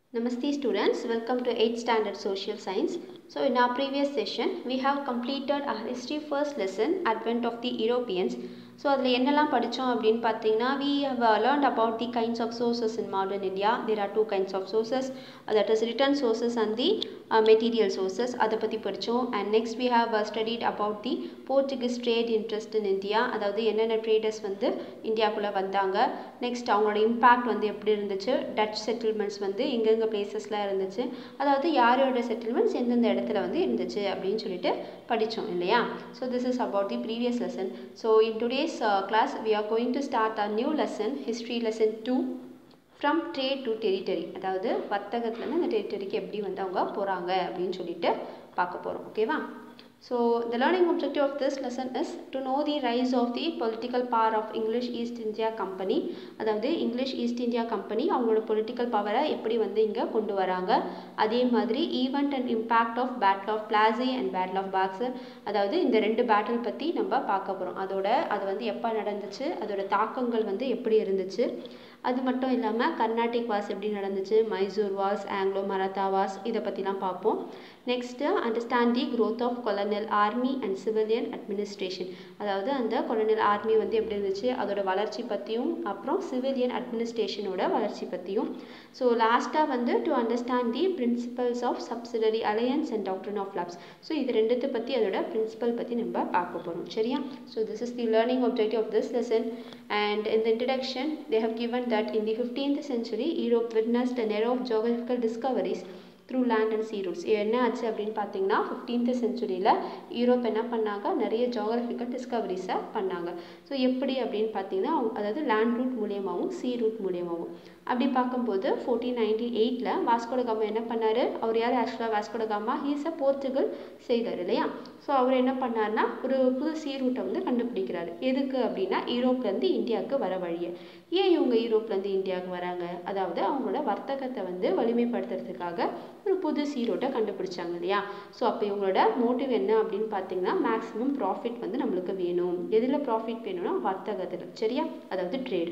Namaste students, welcome to 8th standard social science. So in our previous session, we have completed our history first lesson, advent of the Europeans. So அதில் என்னெல்லாம் படித்தோம் அப்படின்னு பார்த்தீங்கன்னா we have learned about the kinds of sources in modern India there are two kinds of sources that is written sources and the material sources அதை பற்றி படித்தோம் and next we have studied about the Portuguese trade interest in India அதாவது என்னென்ன traders வந்து இந்தியாவுக்குள்ளே வந்தாங்க next அவங்களோட impact வந்து எப்படி இருந்துச்சு டச் செட்டில்மெண்ட்ஸ் வந்து எங்கெங்கே பிளேசஸ்லாம் இருந்துச்சு அதாவது யாரோட செட்டில்மெண்ட்ஸ் எந்தெந்த இடத்துல வந்து இருந்துச்சு அப்படின்னு சொல்லிட்டு படித்தோம் இல்லையா so this is about the previous lesson so in today's class we are going to start a new lesson history lesson 2 from trade to territory அதாவது வர்த்தகத்துலேருந்து அந்த டெரிட்டரிக்கு எப்படி வந்து அவங்க போகிறாங்க அப்படின்னு சொல்லிட்டு பார்க்க போகிறோம் ஓகேவா so the learning objective of this lesson is to know the rise of the political power of English East India Company அதாவது இங்கிலீஷ் ஈஸ்ட் இந்தியா கம்பெனி அவங்களோட பொலிட்டிக்கல் பவரை எப்படி வந்து இங்கே கொண்டு வராங்க அதே மாதிரி event and impact of battle of Plassey and battle of Buxar அதாவது இந்த ரெண்டு பேட்டில் பற்றி நம்ம பார்க்க போகிறோம் அதோட அது வந்து எப்போ நடந்துச்சு அதோட தாக்கங்கள் வந்து எப்படி இருந்துச்சு அது மட்டும் இல்லாமல் கர்நாடிக் வாஸ் எப்படி நடந்துச்சு Mysore wars Anglo Maratha wars இதை பற்றிலாம் பார்ப்போம் next understand the growth of colonial army and civilian administration அதாவது அந்த கொலனல் ஆர்மி வந்து எப்படி இருந்துச்சு அதோட வளர்ச்சி பற்றியும் அப்புறம் சிவிலியன் அட்மினிஸ்ட்ரேஷனோட வளர்ச்சி பற்றியும் ஸோ லாஸ்ட்டாக வந்து to understand the principles of subsidiary alliance and doctrine of lapse so இது ரெண்டுத்தை பற்றி அதோட பிரின்சிபல் பற்றி நம்ம பார்க்க போகிறோம் சரியா so this is the learning objective of this lesson and in the introduction they have given that in the 15th century Europe witnessed an era of geographical discoveries through land and sea routes என்ன ஆச்சு அப்படின்னு பார்த்தீங்கன்னா fifteenth செஞ்சுரியில் Europe என்ன பண்ணாங்க நிறைய geographical டிஸ்கவரிஸை பண்ணாங்க so எப்படி அப்படின்னு பார்த்தீங்கன்னா அதாவது லேண்ட் ரூட் மூலியமாகவும் சீ ரூட் மூலியமாகவும் அப்படி பார்க்கும்போது ஃபோர்டீன் நைன்டி எயிட்டில் வாஸ்கோடகாமா என்ன பண்ணார் அவர் யார் ஆக்சுவலாக வாஸ்கோடகாமா ஹீஸ் அ போர்ச்சுகல் செய்தார் இல்லையா ஸோ அவர் என்ன பண்ணார்னா ஒரு புது சீ ரூட்டை வந்து கண்டுபிடிக்கிறாரு எதுக்கு அப்படின்னா யூரோப்லேருந்து இந்தியாவுக்கு வர வழியை ஏன் இவங்க யூரோப்லேருந்து இந்தியாவுக்கு வராங்க அதாவது அவங்களோட வர்த்தகத்தை வந்து வலிமைப்படுத்துறதுக்காக ஒரு புது சீரோட்டை கண்டுபிடிச்சாங்க இல்லையா ஸோ அப்போ இவங்களோட மோட்டிவ் என்ன அப்படின்னு பார்த்தீங்கன்னா மேக்ஸிமம் ப்ராஃபிட் வந்து நம்மளுக்கு வேணும் எதில் ப்ராஃபிட் வேணும்னா வர்த்தகத்தில் சரியா அதாவது trade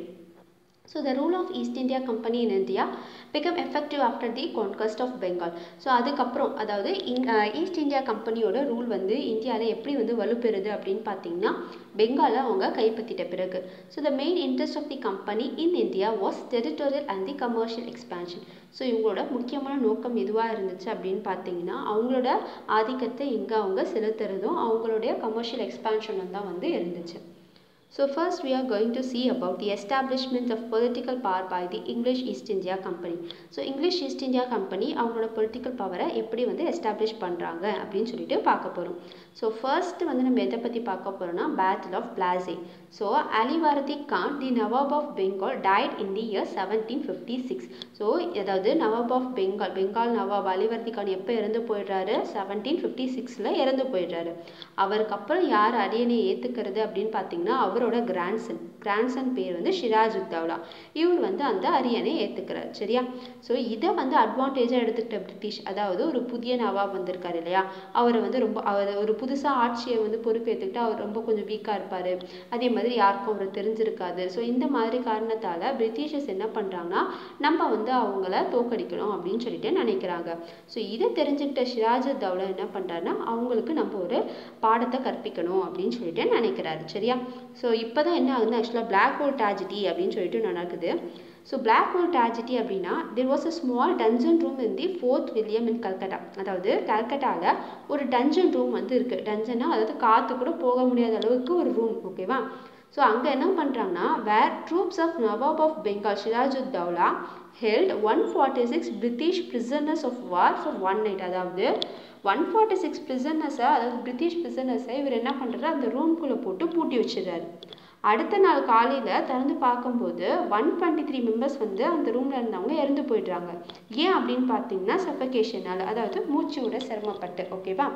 So the rule of East India Company in India became effective after the conquest of Bengal. So அதுக்கப்புறம் அதாவது இங் ஈஸ்ட் இந்தியா கம்பெனியோட ரூல் வந்து இந்தியாவில் எப்படி வந்து வலுப்பெறுது அப்படின்னு பார்த்தீங்கன்னா பெங்காலை அவங்க கைப்பற்றிட்ட பிறகு so the main interest of the company in India was territorial and the commercial expansion so இவங்களோட முக்கியமான நோக்கம் எதுவாக இருந்துச்சு அப்படின்னு பார்த்தீங்கன்னா அவங்களோட ஆதிக்கத்தை இங்கே அவங்க செலுத்துறதும் அவங்களுடைய கமர்ஷியல் எக்ஸ்பேன்ஷனும் தான் வந்து இருந்துச்சு So first we are going to see about the establishment of political power by the English East India Company. So English East India Company அவங்களோட political பவரை எப்படி வந்து எஸ்டாப்ளிஷ் பண்ணுறாங்க அப்படின்னு சொல்லிட்டு பார்க்க போகிறோம் ஸோ ஃபர்ஸ்ட் வந்து நம்ம எதை பற்றி பார்க்க போகிறோம்னா battle of Plassey so Alivardi Khan the nawab of Bengal died in the year seventeen fifty six so அதாவது நவாப் ஆஃப் பெங்கால் பெங்கால் நவாப் அலிவர்தி கான் எப்போ இறந்து போயிடுறாரு செவன்டீன் ஃபிஃப்டி சிக்ஸில் இறந்து போயிடுறாரு அவருக்கு அப்புறம் யார் அரியணை ஏற்றுக்கிறது அப்படின்னு பார்த்தீங்கன்னா அவரோட கிராண்ட்சன் கிராண்ட்சன் பேர் வந்து ஷிராஜ் உத்தவ்லா இவர் வந்து அந்த அரியணை ஏற்றுக்கிறார் சரியா ஸோ இதை வந்து அட்வான்டேஜாக எடுத்துக்கிட்ட பிரிட்டிஷ் அதாவது ஒரு புதிய நவாப் வந்திருக்காரு இல்லையா அவரை வந்து ரொம்ப அவர் ஒரு புதுசாக ஆட்சியை வந்து பொறுப்பேற்றுக்கிட்டு அவர் ரொம்ப கொஞ்சம் வீக்காக இருப்பார் அதே மாதிரி யாருக்கும் அவர் தெரிஞ்சிருக்காது ஸோ இந்த மாதிரி காரணத்தால் பிரிட்டிஷர்ஸ் என்ன பண்ணுறாங்கன்னா நம்ம வந்து அவங்கள தோக்கடிக்கணும் அப்படின்னு சொல்லிட்டு நினைக்கிறாங்க ஸோ இதை தெரிஞ்சுக்கிட்ட ஷிராஜ் தௌலா என்ன பண்ணுறாருன்னா அவங்களுக்கு நம்ம ஒரு பாடத்தை கற்பிக்கணும் அப்படின்னு சொல்லிட்டு நினைக்கிறாரு சரியா ஸோ இப்போ தான் என்ன ஆகுதுன்னா ஆக்சுவலாக பிளாக் ஹோல் ட்ராஜடி அப்படின்னு சொல்லிட்டு நடக்குது ஸோ பிளாக் ஹோல் ட்ராஜடி அப்படின்னா there was a small dungeon room in the Fort William in Calcutta அதாவது கல்கட்டாவில் ஒரு டஞ்சன் ரூம் வந்து இருக்குது டஞ்சன்னா அதாவது காற்று கூட போக முடியாத அளவுக்கு ஒரு ரூம் ஓகேவா ஸோ அங்கே என்ன பண்ணுறாங்கன்னா where troops of nawab of Bengal Sirajud Daulah held one forty six British prisoners of war for one night அதாவது ஒன் ஃபார்ட்டி சிக்ஸ் பிரிசனர்ஸை அதாவது பிரிட்டிஷ் பிரிசனர்ஸை இவர் என்ன பண்ணுறாரு அந்த ரூம்குள்ளே போட்டு பூட்டி வச்சிடுறாரு அடுத்த நாள் காலையில் திறந்து பார்க்கும்போது ஒன் டுவெண்ட்டி த்ரீ மெம்பர்ஸ் வந்து அந்த ரூமில் இருந்தவங்க இறந்து போயிடுறாங்க ஏன் அப்படின்னு பார்த்தீங்கன்னா சஃபகேஷனால் அதாவது மூச்சு விட சிரமப்பட்டு ஓகேவா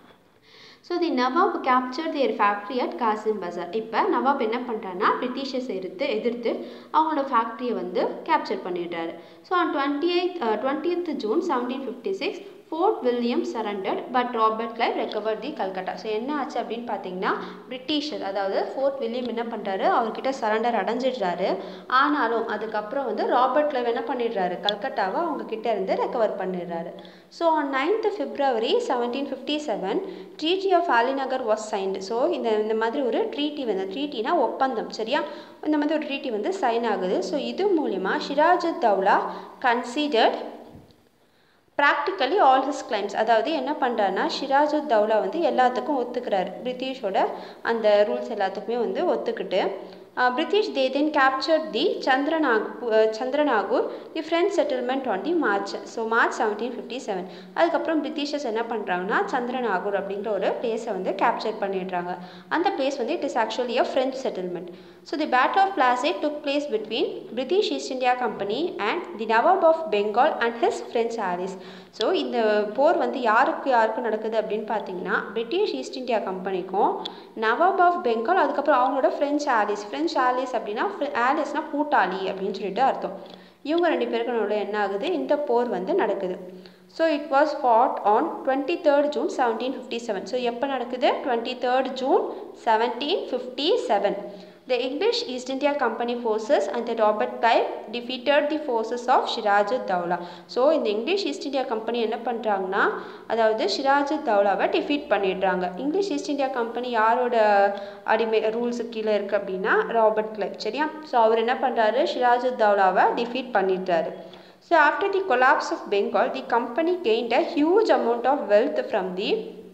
so the nawab capture their factory at Kasim Bazar இப்போ நவாப் என்ன பண்ணுறாருன்னா பிரிட்டிஷர்ஸ் எதிர்த்து எதிர்த்து அவங்களோட ஃபேக்ட்ரியை வந்து கேப்சர் பண்ணிடுறாரு so on twenty eight twentieth June seventeen fifty six Fort William surrendered but Robert Clive recover the Calcutta so என்ன ஆச்சு அப்படின்னு பார்த்தீங்கன்னா பிரிட்டிஷர் அதாவது ஃபோர்ட் வில்லியம் என்ன பண்ணுறாரு அவர்கிட்ட சரண்டர் அடைஞ்சிடுறாரு ஆனாலும் அதுக்கப்புறம் வந்து ராபர்ட் கிளைவ் என்ன பண்ணிடுறாரு கல்கட்டாவை அவங்க கிட்ட இருந்து ரெக்கவர் பண்ணிடுறாரு so on ninth February seventeen fifty seven treaty of Alinagar was signed so இந்த இந்த மாதிரி ஒரு ட்ரீட்டி வந்து ட்ரீட்டினா ஒப்பந்தம் சரியா இந்த மாதிரி ஒரு ட்ரீட்டி வந்து சைன் ஆகுது ஸோ இது மூலிமா Sirajud Daulah considered practically all his claims அதாவது என்ன பண்ணுறாருனா ஷிராஜுத் தௌலா வந்து எல்லாத்துக்கும் ஒத்துக்கிறாரு பிரிட்டிஷோட அந்த ரூல்ஸ் எல்லாத்துக்குமே வந்து ஒத்துக்கிட்டு British they then captured the Chandernag Chandernagore the French settlement on the March so March seventeen fifty seven அதுக்கப்புறம் பிரிட்டிஷர்ஸ் என்ன பண்ணுறாங்கன்னா சந்திரநாகூர் அப்படிங்கிற ஒரு பிளேஸை வந்து கேப்சர் பண்ணிடுறாங்க அந்த பிளேஸ் வந்து it is actually a French settlement so the battle of Plassey took place between British East India Company and the nawab of Bengal and his French allies so இந்த போர் வந்து யாருக்கு யாருக்கு நடக்குது அப்படின்னு பார்த்தீங்கன்னா பிரிட்டிஷ் ஈஸ்ட் இந்தியா கம்பெனிக்கும் நவாப் ஆஃப் பெங்கால் அதுக்கப்புறம் அவங்களோட ஃப்ரெஞ்ச் ஆலிஸ் ஃப்ரெஞ்ச் ஆலிஸ் அப்படின்னா ஆலிஸ்னா கூட்டாளி அப்படின்னு சொல்லிட்டு அர்த்தம் இவங்க ரெண்டு பேருக்கு நடுவில் என்ன ஆகுது இந்த போர் வந்து நடக்குது so it was fought on twenty third June seventeen fifty seven so எப்போ நடக்குது twenty third June seventeen fifty seven The English East India Company forces and the Robert Clive defeated the forces of Shirajud Dowla. So இந்த English East India Company என்ன பண்ணுறாங்கன்னா அதாவது ஷிராஜுத் தௌலாவை defeat பண்ணிடுறாங்க English East India Company யாரோட அடிமை ரூல்ஸுக்கு கீழே இருக்குது அப்படின்னா ராபர்ட் கிளைவ் சரியா ஸோ அவர் என்ன பண்ணுறாரு ஷிராஜுத் தௌலாவை டிஃபீட் பண்ணிடுறாரு So after the collapse of Bengal, the company gained a huge amount of wealth from the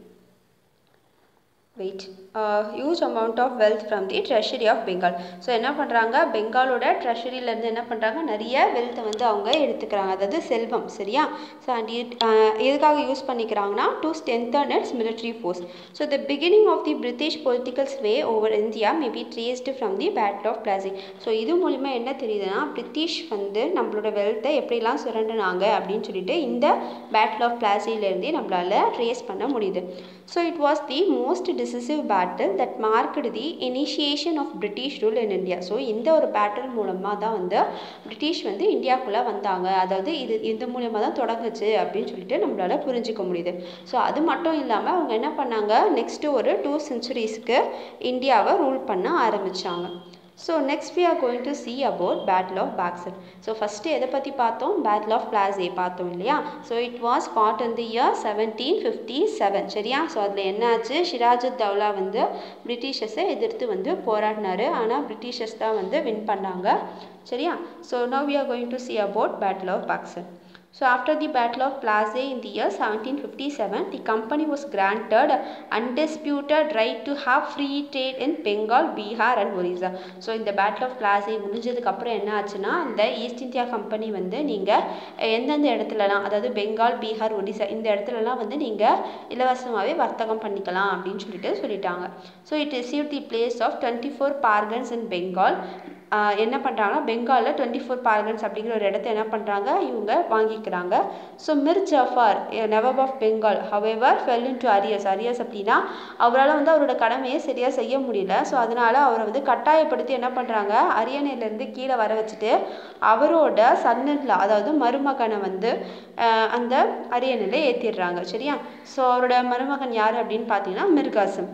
wait huge amount of wealth from the treasury of Bengal so என்ன பண்ணுறாங்க பெங்காலோட ட்ரெஷரியிலேருந்து என்ன பண்ணுறாங்க நிறைய வெல்த்தை வந்து அவங்க எடுத்துக்கிறாங்க அதாவது செல்வம் சரியா ஸோ அண்ட் இட் எதுக்காக யூஸ் பண்ணிக்கிறாங்கன்னா to strengthen its military force so the beginning of the British political sway over India may be traced from the battle of Plassey so இது மூலிமா என்ன தெரியுதுன்னா பிரிட்டிஷ் வந்து நம்மளோட வெல்த்தை எப்படிலாம் சுரண்டினாங்க அப்படின்னு சொல்லிட்டு இந்த பேட்டில் ஆஃப் பிளாசிலேருந்தே நம்மளால் ட்ரேஸ் பண்ண முடியுது so it was the most decisive battle that marked the initiation of British rule in India so இந்த ஒரு பேட்டில் மூலமாக தான் வந்து பிரிட்டிஷ் வந்து இந்தியாவுக்குள்ளே வந்தாங்க அதாவது இது இந்த மூலியமாக தான் தொடங்குச்சு அப்படின்னு சொல்லிட்டு நம்மளால் புரிஞ்சிக்க முடியுது ஸோ அது மட்டும் இல்லாமல் அவங்க என்ன பண்ணாங்க நெக்ஸ்ட்டு ஒரு டூ சென்ச்சுரிஸ்க்கு இந்தியாவை ரூல் பண்ண ஆரம்பித்தாங்க so next we are going to see about battle of Buxar so first எதை பற்றி பார்த்தோம் பேட்டில் ஆஃப் பிளாஸே பார்த்தோம் இல்லையா so it was fought in the year seventeen fifty seven சரியா ஸோ அதில் என்னாச்சு ஷிராஜுத் தௌலா வந்து பிரிட்டிஷர்ஸை எதிர்த்து வந்து போராடினாரு ஆனால் பிரிட்டிஷர்ஸ் தான் வந்து வின் பண்ணாங்க சரியா so now we are going to see about battle of Buxar So after the Battle of Plassey in the year 1757, the company was granted undisputed right to have free trade in Bengal, Bihar and Orissa. So இந்த battle of பிளாஸை முடிஞ்சதுக்கப்புறம் என்ன ஆச்சுன்னா இந்த east India company வந்து நீங்கள் எந்தெந்த இடத்துலலாம் அதாவது பெங்கால் பீகார் ஒடிசா இந்த இடத்துலலாம் வந்து நீங்கள் இலவசமாகவே வர்த்தகம் பண்ணிக்கலாம் அப்படின்னு சொல்லிட்டு சொல்லிட்டாங்க so it receive the place of twenty four Parganas in Bengal என்ன பண்ணுறாங்கன்னா பெங்காலில் டுவெண்ட்டி ஃபோர் பார்கன்ஸ் அப்படிங்கிற ஒரு இடத்த என்ன பண்ணுறாங்க இவங்க வாங்கிக்கிறாங்க so Mir Jafar nawab of Bengal however fell into arrears arrears அப்படின்னா அவரால் வந்து அவரோட கடமையை சரியாக செய்ய முடியல ஸோ அதனால் அவரை வந்து கட்டாயப்படுத்தி என்ன பண்ணுறாங்க அரியணையிலேருந்து கீழே வர வச்சுட்டு அவரோட சன்னன்ல அதாவது மருமகனை வந்து அந்த அரியணையில் ஏற்றிடுறாங்க சரியா ஸோ அவரோட மருமகன் யார் அப்படின்னு பார்த்தீங்கன்னா மிர்காசம்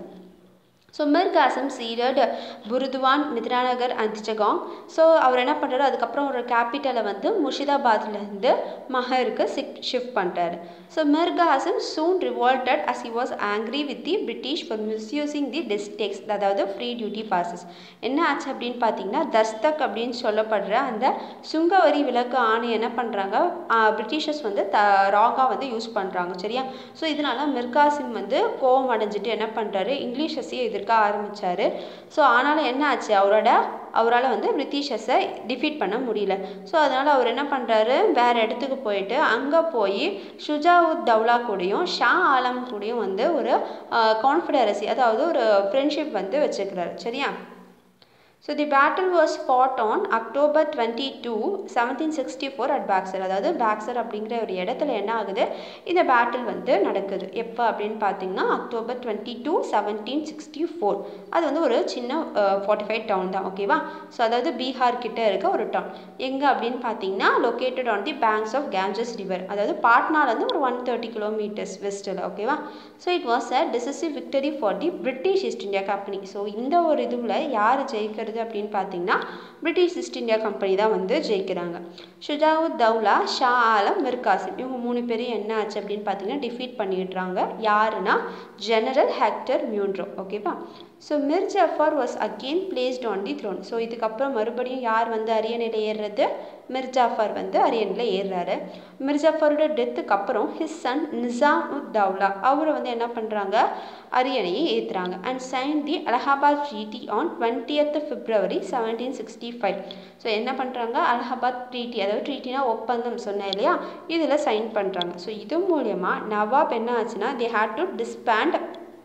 ஸோ மிர் காசம் சீரட் புருதுவான் மித்ராநகர் அண்ட் ஜகாங் ஸோ அவர் என்ன பண்ணுறாரு அதுக்கப்புறம் ஒரு கேபிட்டலை வந்து முர்ஷிதாபாத்லேருந்து மஹருக்கு சிக் ஷிஃப்ட் பண்ணுறாரு so Mir காசம் soon revolted as he was angry with the British for misusing தி டிஸ்டெக்ஸ் அதாவது ஃப்ரீ டியூட்டி பாசஸ் என்ன ஆச்சு அப்படின்னு பார்த்தீங்கன்னா தஸ்தக் அப்படின்னு சொல்லப்படுற அந்த சுங்கவரி விலக்கு ஆணை என்ன பண்ணுறாங்க பிரிட்டிஷர்ஸ் வந்து த ராங்காக வந்து யூஸ் பண்ணுறாங்க சரியா ஸோ இதனால மிர்காசிம் வந்து கோவம் அடைஞ்சிட்டு என்ன பண்ணுறாரு இங்கிலீஷஸையே எதிர்க்க ஆரம்பித்தார் ஸோ ஆனாலும் என்ன ஆச்சு அவரோட அவரால் வந்து பிரிட்டிஷர்ஸை டிஃபீட் பண்ண முடியல ஸோ அதனால் அவர் என்ன பண்ணுறாரு வேறு இடத்துக்கு போயிட்டு அங்கே போய் ஷுஜாவுத் தௌலா கூடயும் ஷா ஆலம் கூடயும் வந்து ஒரு கான்ஃபிடரசி அதாவது ஒரு ஃப்ரெண்ட்ஷிப் வந்து வச்சுக்கிறாரு சரியா so the battle was fought on October twenty two seventeen sixty four at Buxar அதாவது பேக்சர் அப்படிங்கிற ஒரு இடத்துல என்ன ஆகுது இந்த பேட்டில் வந்து நடக்குது எப்போ அப்படின்னு பார்த்தீங்கன்னா October twenty two seventeen sixty four அது வந்து ஒரு சின்ன ஃபார்ட்டி ஃபைவ் டவுன் தான் ஓகேவா ஸோ அதாவது பீகார் கிட்ட இருக்க ஒரு டவுன் எங்கே அப்படின்னு பார்த்தீங்கன்னா located on the banks of Ganges river அதாவது பாட்னாலேருந்து ஒரு ஒன் தேர்ட்டி கிலோமீட்டர்ஸ் வெஸ்ட்டில் ஓகேவா so it was a decisive victory for the British East India Company so இந்த ஒரு இதுவில் யார் ஜெயிக்கிறது அப்படின்னு பார்த்தீங்கன்னா பிரிட்டிஷ் ஈஸ்ட் இந்தியா கம்பெனி தான் வந்து ஜெயிக்கிறாங்க ஷுஜாவுத் தௌலா ஷா ஆலம் மிர் காசிம் இவங்க மூணு பேரும் என்ன ஆச்சு அப்படின்னு பார்த்தீங்கன்னா டிஃபீட் பண்ணிடுறாங்க யாருன்னா ஜெனரல் ஹெக்டர் மியூன்ட்ரோ ஓகேவா so Mir Jafar was again placed on the throne so இதுக்கப்புறம் மறுபடியும் யார் வந்து அரியணையில் ஏறுறது மிர் ஜாஃபர் வந்து அரியணையில் ஏறுறாரு மிர் ஜாஃபரோட டெத்துக்கு அப்புறம் ஹிஸ் சன் நிசாம் உத் தௌலா அவரை வந்து என்ன பண்ணுறாங்க அரியணையை ஏற்றுறாங்க and sign the Allahabad treaty on twentieth February seventeen sixty five so என்ன பண்ணுறாங்க அலகாபாத் ட்ரீட்டி அதாவது ட்ரீட்டினா ஒப்பந்தம் சொன்னேன் இல்லையா இதில் சைன் பண்ணுறாங்க ஸோ இது மூலயமா நவாப் என்ன ஆச்சுன்னா they had to disband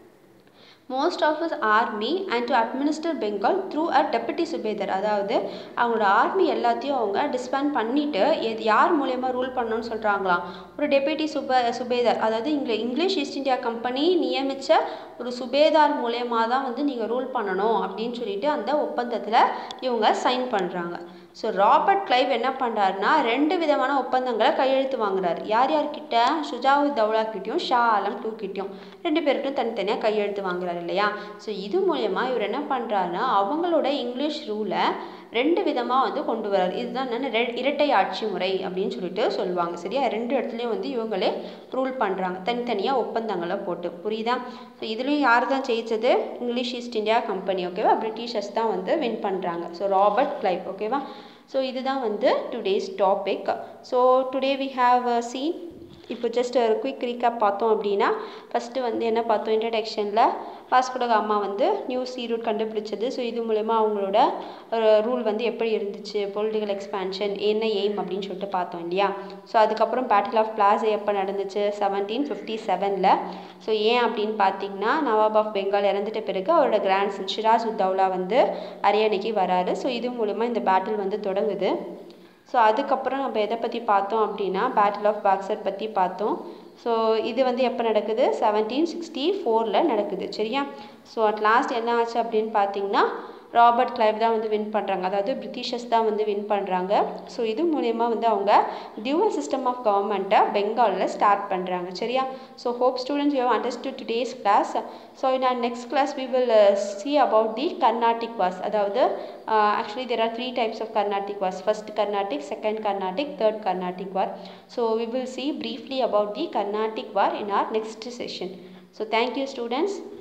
most of his army and to administer Bengal through a deputy subedar அதாவது அவங்களோட ஆர்மி எல்லாத்தையும் அவங்க டிஸ்பேண்ட் பண்ணிவிட்டு எது யார் மூலயமா ரூல் பண்ணணும்னு சொல்கிறாங்களாம் ஒரு டெபுட்டி சுப சுபேதர் அதாவது இங்கே இங்கிலீஷ் ஈஸ்ட் இந்தியா கம்பெனி நியமித்த ஒரு சுபேதார் மூலயமா தான் வந்து நீங்கள் ரூல் பண்ணணும் அப்படின்னு சொல்லிட்டு அந்த ஒப்பந்தத்தில் இவங்க சைன் பண்ணுறாங்க ஸோ ராபர்ட் கிளைவ் என்ன பண்ணுறாருனா ரெண்டு விதமான ஒப்பந்தங்களை கையெழுத்து வாங்குறாரு யார் யார்கிட்ட ஷுஜாவுத் தௌலா கிட்டேயும் ஷா ஆலம் டூ கிட்டேயும் ரெண்டு பேர்கிட்டும் தனித்தனியாக கையெழுத்து வாங்குறாரு இல்லையா ஸோ இது மூலயமா இவர் என்ன பண்ணுறாருனா அவங்களோட இங்கிலீஷ் ரூலை ரெண்டு விதமாக வந்து கொண்டு வராரு இதுதான் என்னென்ன இரட்டை ஆட்சி முறை அப்படின்னு சொல்லிட்டு சொல்லுவாங்க சரியா ரெண்டு இடத்துலையும் வந்து இவங்களே ரூல் பண்ணுறாங்க தனித்தனியாக ஒப்பந்தங்களை போட்டு புரியுதா ஸோ இதுலேயும் யார் தான் ஜெயிச்சது இங்கிலீஷ் ஈஸ்ட் இந்தியா கம்பெனி ஓகேவா பிரிட்டிஷர்ஸ் தான் வந்து வின் பண்ணுறாங்க ஸோ ராபர்ட் கிளைவ் ஓகேவா ஸோ இதுதான் வந்து today's topic so today we have seen இப்போ ஜஸ்ட் ஒரு குயிக் ரீக்கப் பார்த்தோம் அப்படின்னா ஃபஸ்ட்டு வந்து என்ன பார்த்தோம் இன்ட்ரடக்ஷனில் வாஸ்கோட அம்மா வந்து நியூ சீ ரூட் கண்டுபிடிச்சது ஸோ இது மூலயமா அவங்களோட ரூல் வந்து எப்படி இருந்துச்சு பொலிட்டிக்கல் எக்ஸ்பேன்ஷன் என்ன எய்ம் அப்படின்னு சொல்லிட்டு பார்த்தோம் இல்லையா ஸோ அதுக்கப்புறம் பேட்டில் ஆஃப் பிளாஸ் எப்போ நடந்துச்சு செவன்டீன் ஃபிஃப்டி செவனில் ஸோ ஏன் அப்படின்னு பார்த்தீங்கன்னா நவாப் ஆஃப் பெங்கால் இறந்துட்ட பிறகு அவரோட கிராண்ட் சன் ஷிராஜ் உத்தவ்லா வந்து அரியணைக்கு வராரு ஸோ இது மூலமாக இந்த பேட்டில் வந்து தொடங்குது ஸோ அதுக்கப்புறம் நம்ம எதை பற்றி பார்த்தோம் அப்படின்னா பேட்டில் ஆஃப் பாக்ஸர் பற்றி பார்த்தோம் ஸோ இது வந்து எப்போ நடக்குது செவன்டீன் சிக்ஸ்டி ஃபோரில் நடக்குது சரியா ஸோ அட் லாஸ்ட் என்ன ஆச்சு அப்படின்னு பார்த்தீங்கன்னா ராபர்ட் கிளைவ் தான் வந்து வின் பண்ணுறாங்க அதாவது பிரிட்டிஷர்ஸ் தான் வந்து வின் பண்ணுறாங்க ஸோ இது மூலயமா வந்து அவங்க டியூவல் சிஸ்டம் ஆஃப் கவர்மெண்ட்டை பெங்காலில் ஸ்டார்ட் பண்ணுறாங்க சரியா so hope students you understood today's class so in our next class we will see about the Carnatic wars அதாவது actually there are three types of Carnatic wars first Carnatic second Carnatic third Carnatic war so we will see briefly about the Carnatic war in our next session. So thank you students.